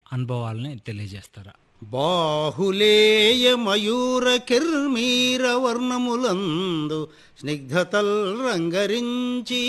అనుభవాలని తెలియజేస్తారా బాహులేయ మయూర కిర్మీర వర్ణములందు స్నిగ్ధతల్ రంగరించి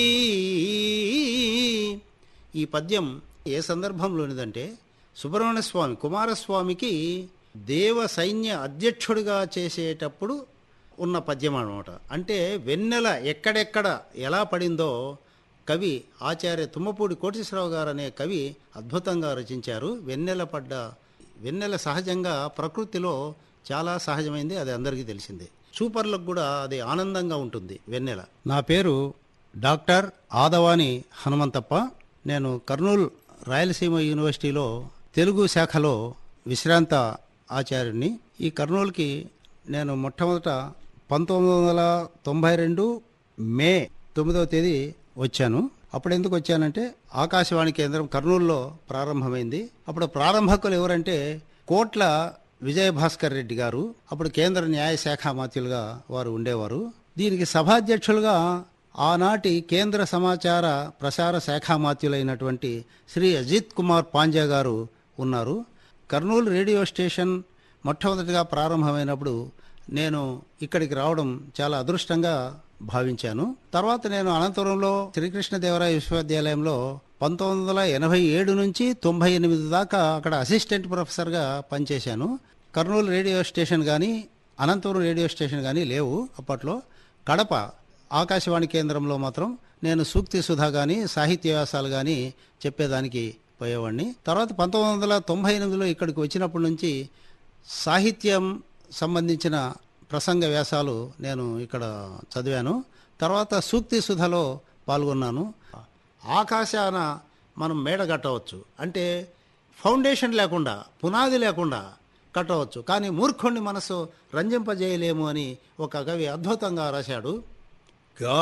ఈ పద్యం ఏ సందర్భంలోనిదంటే సుబ్రహ్మణ్య స్వామి కుమారస్వామికి దేవ సైన్య అధ్యక్షుడిగా చేసేటప్పుడు ఉన్న పద్యం అనమాట అంటే వెన్నెల ఎక్కడెక్కడ ఎలా పడిందో కవి ఆచార్య తుమ్మపూడి కోటేశ్వరరావు గారు అనే కవి అద్భుతంగా రచించారు వెన్నెల పడ్డ వెన్నెల సహజంగా ప్రకృతిలో చాలా సహజమైంది అది అందరికీ తెలిసిందే చూపర్లకు కూడా అది ఆనందంగా ఉంటుంది వెన్నెల నా పేరు డాక్టర్ ఆదవాని హనుమంతప్ప నేను కర్నూలు రాయలసీమ యూనివర్సిటీలో తెలుగు శాఖలో విశ్రాంత ఆచార్యుని ఈ కర్నూలుకి నేను మొట్టమొదట పంతొమ్మిది వందల తొంభై రెండు మే తొమ్మిదవ తేదీ వచ్చాను అప్పుడు ఎందుకు వచ్చానంటే ఆకాశవాణి కేంద్రం కర్నూలులో ప్రారంభమైంది అప్పుడు ప్రారంభకులు ఎవరంటే కోట్ల విజయభాస్కర్ రెడ్డి గారు అప్పుడు కేంద్ర న్యాయ శాఖ మాత్యులుగా వారు ఉండేవారు దీనికి సభాధ్యక్షులుగా ఆనాటి కేంద్ర సమాచార ప్రసార శాఖ మాత్యులైనటువంటి శ్రీ అజిత్ కుమార్ పాండ్యా గారు ఉన్నారు కర్నూలు రేడియో స్టేషన్ మొట్టమొదటిగా ప్రారంభమైనప్పుడు నేను ఇక్కడికి రావడం చాలా అదృష్టంగా భావించాను తర్వాత నేను అనంతపురంలో శ్రీకృష్ణదేవరాయ విశ్వవిద్యాలయంలో పంతొమ్మిది వందల ఎనభై ఏడు నుంచి తొంభై ఎనిమిది దాకా అక్కడ అసిస్టెంట్ ప్రొఫెసర్గా పనిచేశాను కర్నూలు రేడియో స్టేషన్ కానీ అనంతపురం రేడియో స్టేషన్ కానీ లేవు అప్పట్లో కడప ఆకాశవాణి కేంద్రంలో మాత్రం నేను సూక్తి సుధా కానీ సాహిత్య వ్యాసాలు కానీ చెప్పేదానికి పోయేవాడిని తర్వాత పంతొమ్మిది వందల తొంభై ఎనిమిదిలో ఇక్కడికి వచ్చినప్పటి నుంచి సాహిత్యం సంబంధించిన ప్రసంగ వ్యాసాలు నేను ఇక్కడ చదివాను తర్వాత సూక్తి సుధలో పాల్గొన్నాను ఆకాశాన మనం మేడ కట్టవచ్చు అంటే ఫౌండేషన్ లేకుండా పునాది లేకుండా కట్టవచ్చు కానీ మూర్ఖుణ్ణి మనసు రంజింపజేయలేము అని ఒక కవి అద్భుతంగా రాశాడు